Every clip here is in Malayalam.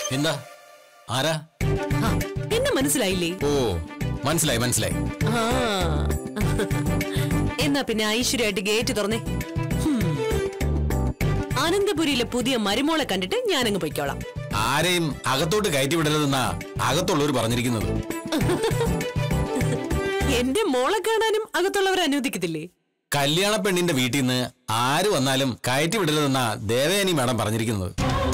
എന്താ ആരാ ആ, എന്നെ മനസ്സിലായില്ലേ ഓ മനസ്സിലായി മനസ്സിലായി ആ എന്നാ പിന്നെ ഐശ്വര്യമായിട്ട് ഗേറ്റ് തുറന്നേ ഹും. ആനന്ദപുരിയിലെ പുതിയ മരുമോളെ കണ്ടിട്ട് ഞാനങ്ങ് പൊയ്ക്കോളാം ആരെയും അകത്തോട്ട് കയറ്റി വിടരുതെന്നാ അകത്തുള്ളവർ പറഞ്ഞിരിക്കുന്നത് എന്റെ മോളെ കാണാനും അകത്തുള്ളവർ അനുവദിക്കത്തില്ലേ കല്യാണ പെണ്ണിന്റെ വീട്ടിൽ നിന്ന് ആര് വന്നാലും കയറ്റി വിടരുതെന്നാ ദേവയാനി മാഡം പറഞ്ഞിരിക്കുന്നത്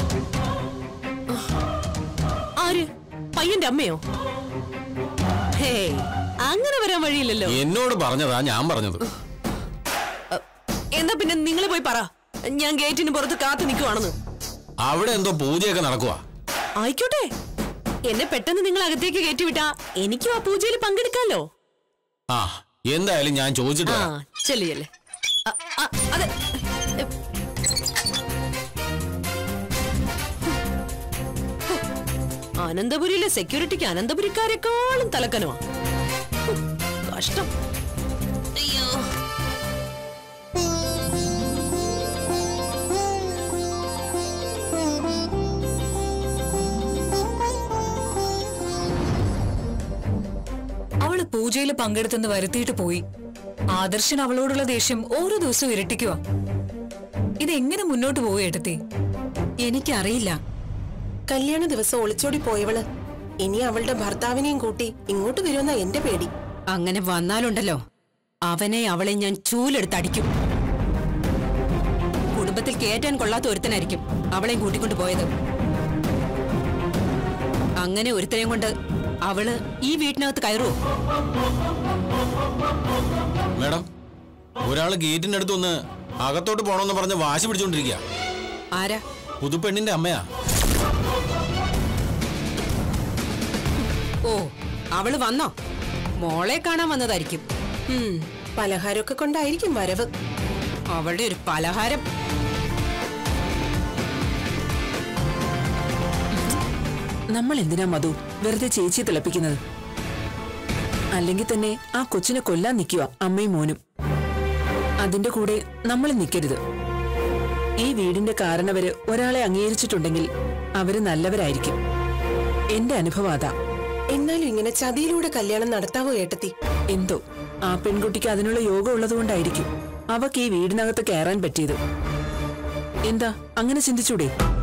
ആര് പയ്യന്റെ അമ്മയോ ഹേ അങ്ങനെ വരാൻ വഴിയില്ലല്ലോ എന്നോട് പറഞ്ഞതാ ഞാൻ പറഞ്ഞത് അ, എന്നാ പിന്നെ നിങ്ങൾ പോയി പറ ഞാൻ ഗേറ്റിന് പുറത്ത് കാത്തു നിൽക്കുവാണെന്ന് അവിടെ എന്തോ പൂജയൊക്കെ നടക്കുവാ ആയിക്കോട്ടെ എന്നെ പെട്ടെന്ന് നിങ്ങൾ അകത്തേക്ക് കയറ്റിവിട്ടാ എനിക്കും ആ പൂജയിൽ പങ്കെടുക്കാലോ ആ എന്തായാലും ഞാൻ ചോദിച്ചിട്ട് ആ വരാം. ചെല്ലു ചെല്ലേ അതെ അനന്തപുരിയിലെ സെക്യൂരിറ്റിക്ക് അനന്തപുരിക്കാരെക്കാളും തലക്കനമാ ഹും, കഷ്ടം അയ്യോ അവള് പൂജയിൽ പങ്കെടുത്തെന്ന് വരുത്തിയിട്ട് പോയി ആദർശൻ അവളോടുള്ള ദേഷ്യം ഓരോ ദിവസവും ഇരട്ടിക്കുക ഇതെങ്ങനെ മുന്നോട്ട് പോവുക എടുത്തി എനിക്കറിയില്ല കല്യാണ ദിവസം ഒളിച്ചോടി പോയവള് ഇനി അവളുടെ ഭർത്താവിനെയും കൂട്ടി ഇങ്ങോട്ട് വരുമെന്ന എന്റെ പേടി അങ്ങനെ വന്നാലുണ്ടല്ലോ അവനെ അവളെ ഞാൻ ചൂലെടുത്തടിക്കും കുടുംബത്തിൽ കേറ്റാൻ കൊള്ളാത്ത ഒരുത്തനായിരിക്കും അവളെയും കൂട്ടിക്കൊണ്ട് പോയത് അങ്ങനെ ഒരുത്തനെയും കൊണ്ട് അവള് ഈ വീട്ടിനകത്ത് കയറുവോ മേഡം ഒരാള് ഗേറ്റിന്റെ അടുത്ത് ഒന്ന് അകത്തോട്ട് പോണോന്ന് പറഞ്ഞ് വാശി പിടിച്ചോണ്ടിരിക്കുക ആരാ പുതുപ്പെണ്ണിന്റെ അമ്മയാ ഓ അവള് വന്നോ മോളെ കാണാൻ വന്നതായിരിക്കും ഉം, പലഹാരമൊക്കെ കൊണ്ടായിരിക്കും വരവ് അവളുടെ ഒരു പലഹാരം നമ്മൾ എന്തിനാ മധു വെറുതെ ചേച്ചിയെ തിളപ്പിക്കുന്നത് അല്ലെങ്കിൽ തന്നെ ആ കൊച്ചിനെ കൊല്ലാൻ നിൽക്കുക അമ്മയും മോനും അതിന്റെ കൂടെ നമ്മൾ നിൽക്കരുത് ഈ വീടിന്റെ കാരണവര് ഒരാളെ അംഗീകരിച്ചിട്ടുണ്ടെങ്കിൽ അവര് നല്ലവരായിരിക്കും എന്റെ അനുഭവം അതാ എന്നാലും ഇങ്ങനെ ചതിയിലൂടെ കല്യാണം നടത്താവോ ഏട്ടത്തി എന്തോ ആ പെൺകുട്ടിക്ക് അതിനുള്ള യോഗം ഉള്ളതുകൊണ്ടായിരിക്കും അവക്ക് ഈ വീടിനകത്ത് കയറാൻ പറ്റിയത് എന്താ അങ്ങനെ ചിന്തിച്ചൂടെ